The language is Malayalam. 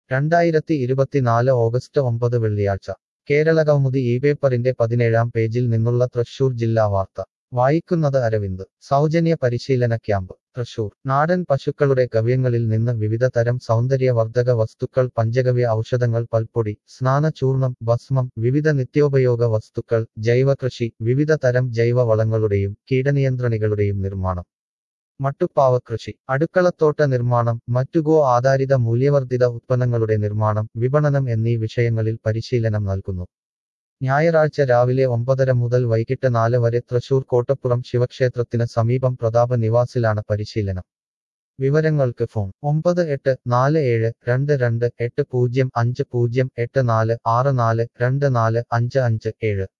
രണ്ടായിരത്തി ഇരുപത്തിനാല് ഓഗസ്റ്റ് ഒമ്പത് വെള്ളിയാഴ്ച കേരളകൗമുദി ഈ പേപ്പറിന്റെ പതിനേഴാം പേജിൽ നിന്നുള്ള തൃശൂർ ജില്ലാ വാർത്ത വായിക്കുന്നത് അരവിന്ദ് സൗജന്യ പരിശീലന ക്യാമ്പ് തൃശൂർ നാടൻ പശുക്കളുടെ ഗവ്യങ്ങളിൽ നിന്ന് വിവിധ തരം സൗന്ദര്യവർദ്ധക വസ്തുക്കൾ പഞ്ചഗവ്യ ഔഷധങ്ങൾ പൽപ്പൊടി സ്നാനചൂർണം ഭസ്മം വിവിധ നിത്യോപയോഗ വസ്തുക്കൾ ജൈവകൃഷി വിവിധ തരം ജൈവ വളങ്ങളുടെയും കീടനിയന്ത്രണികളുടെയും നിർമ്മാണം മട്ടുപ്പാവ കൃഷി അടുക്കളത്തോട്ട നിർമ്മാണം മറ്റു ഗോ ആധാരിത മൂല്യവർദ്ധിത ഉത്പന്നങ്ങളുടെ നിർമ്മാണം വിപണനം എന്നീ വിഷയങ്ങളിൽ പരിശീലനം നൽകുന്നു ഞായറാഴ്ച രാവിലെ ഒമ്പതര മുതൽ വൈകിട്ട് നാല് വരെ തൃശൂർ കോട്ടപ്പുറം ശിവക്ഷേത്രത്തിന് സമീപം പ്രതാപ നിവാസിലാണ് പരിശീലനം വിവരങ്ങൾക്ക് ഫോൺ ഒമ്പത് എട്ട് നാല് ഏഴ് രണ്ട് രണ്ട് എട്ട് പൂജ്യം അഞ്ച് പൂജ്യം എട്ട് നാല് ആറ് നാല് രണ്ട് നാല് അഞ്ച് അഞ്ച് ഏഴ്